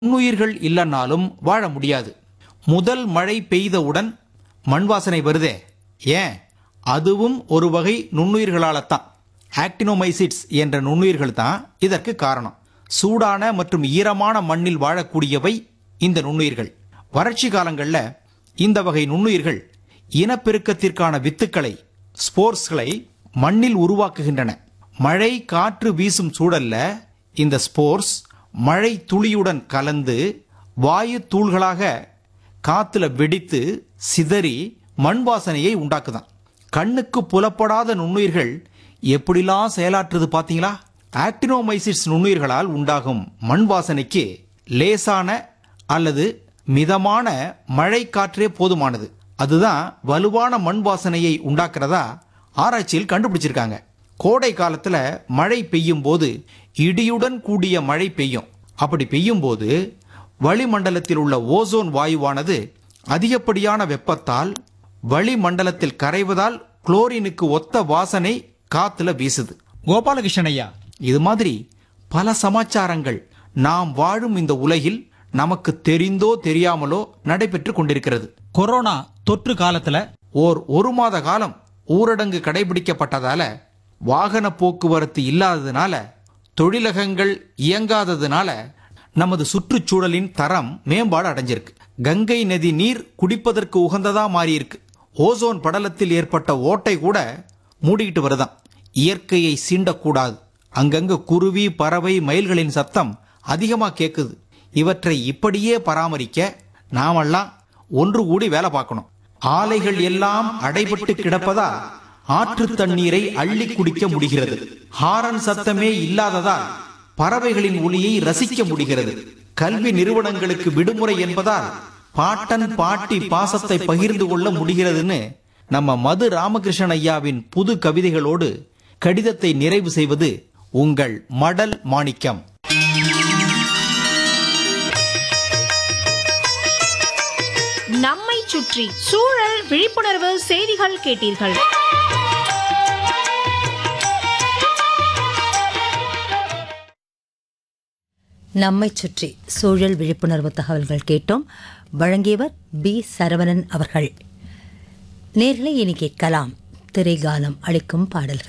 நுண்ணுயிர்கள் இல்லைன்னாலும் வாழ முடியாது முதல் மழை பெய்தவுடன் மண் வாசனை வருதே ஏன் அதுவும் ஒரு வகை நுண்ணுயிர்களால்தான் ஆக்டினோமைசிட்ஸ் என்ற நுண்ணுயிர்கள் தான் இதற்கு காரணம் சூடான மற்றும் ஈரமான மண்ணில் வாழக்கூடியவை இந்த நுண்ணுயிர்கள் வறட்சி காலங்களில் இந்த வகை நுண்ணுயிர்கள் இனப்பெருக்கத்திற்கான வித்துக்களை ஸ்போர்ஸ்களை மண்ணில் உருவாக்குகின்றன மழை காற்று வீசும் சூழல்ல இந்த ஸ்போர்ஸ் மழை துளியுடன் கலந்து வாயு தூள்களாக காத்துல வெடித்து சிதறி மண் வாசனையை உண்டாக்குதான் கண்ணுக்கு புலப்படாத நுண்ணுயிர்கள் எப்படிலாம் செயலாற்றுது பாத்தீங்களா ஆக்டினோமைசிட்ஸ் நுண்ணுயிர்களால் உண்டாகும் மண் வாசனைக்கு லேசான அல்லது மிதமான மழை காற்றே போதுமானது அதுதான் வலுவான மண் வாசனையை உண்டாக்குறதா ஆராய்ச்சியில் கண்டுபிடிச்சிருக்காங்க கோடை காலத்துல மழை பெய்யும் போது இடியுடன் கூடிய மழை பெய்யும் அப்படி பெய்யும் போது வளிமண்டலத்தில் உள்ள ஓசோன் வாயுவானது அதிகப்படியான வெப்பத்தால் வளிமண்டலத்தில் கரைவதால் குளோரினுக்கு ஒத்த வாசனை காத்துல வீசுது கோபாலகிருஷ்ணன் ஐயா இது மாதிரி பல சமாச்சாரங்கள் நாம் வாழும் இந்த உலகில் நமக்கு தெரிந்தோ தெரியாமலோ நடைபெற்று கொண்டிருக்கிறது கொரோனா தொற்று காலத்துல ஓர் ஒரு மாத காலம் ஊரடங்கு கடைபிடிக்கப்பட்டதால வாகன போக்குவரத்து இல்லாததுனால தொழிலகங்கள் இயங்காததுனால நமது சுற்றுச்சூழலின் தரம் மேம்பாடு அடைஞ்சிருக்கு கங்கை நதி நீர் குடிப்பதற்கு உகந்ததா மாறியிருக்கு ஓசோன் படலத்தில் ஏற்பட்ட ஓட்டை கூட மூடிக்கிட்டு வருதாம் இயற்கையை சீண்டக்கூடாது அங்கங்க குருவி பறவை மயில்களின் சத்தம் அதிகமா கேக்குது இவற்றை இப்படியே பராமரிக்க நாமெல்லாம் ஒன்று கூடி வேலை பார்க்கணும் ஆலைகள் எல்லாம் அடைபட்டு கிடப்பதா ஆற்று தண்ணீரை அள்ளி குடிக்க முடிகிறது ஹாரன் சத்தமே இல்லாததால் பறவைகளின் ஒளியை ரசிக்க முடிகிறது கல்வி நிறுவனங்களுக்கு விடுமுறை என்பதால் பாட்டன் பாட்டி பாசத்தை பகிர்ந்து கொள்ள முடிகிறதுன்னு நம்ம மது ராமகிருஷ்ணன் ஐயாவின் புது கவிதைகளோடு கடிதத்தை நிறைவு செய்வது உங்கள் மடல் மாணிக்கம் நம்மை சுற்றி சூழல் விழிப்புணர்வு செய்திகள் கேட்டீர்கள் நம்மைச் சுற்றி சூழல் விழிப்புணர்வு தகவல்கள் கேட்டோம் வழங்கியவர் பி சரவணன் அவர்கள் நேர்களை இனி கேட்கலாம் திரைகாலம் அளிக்கும் பாடல்கள்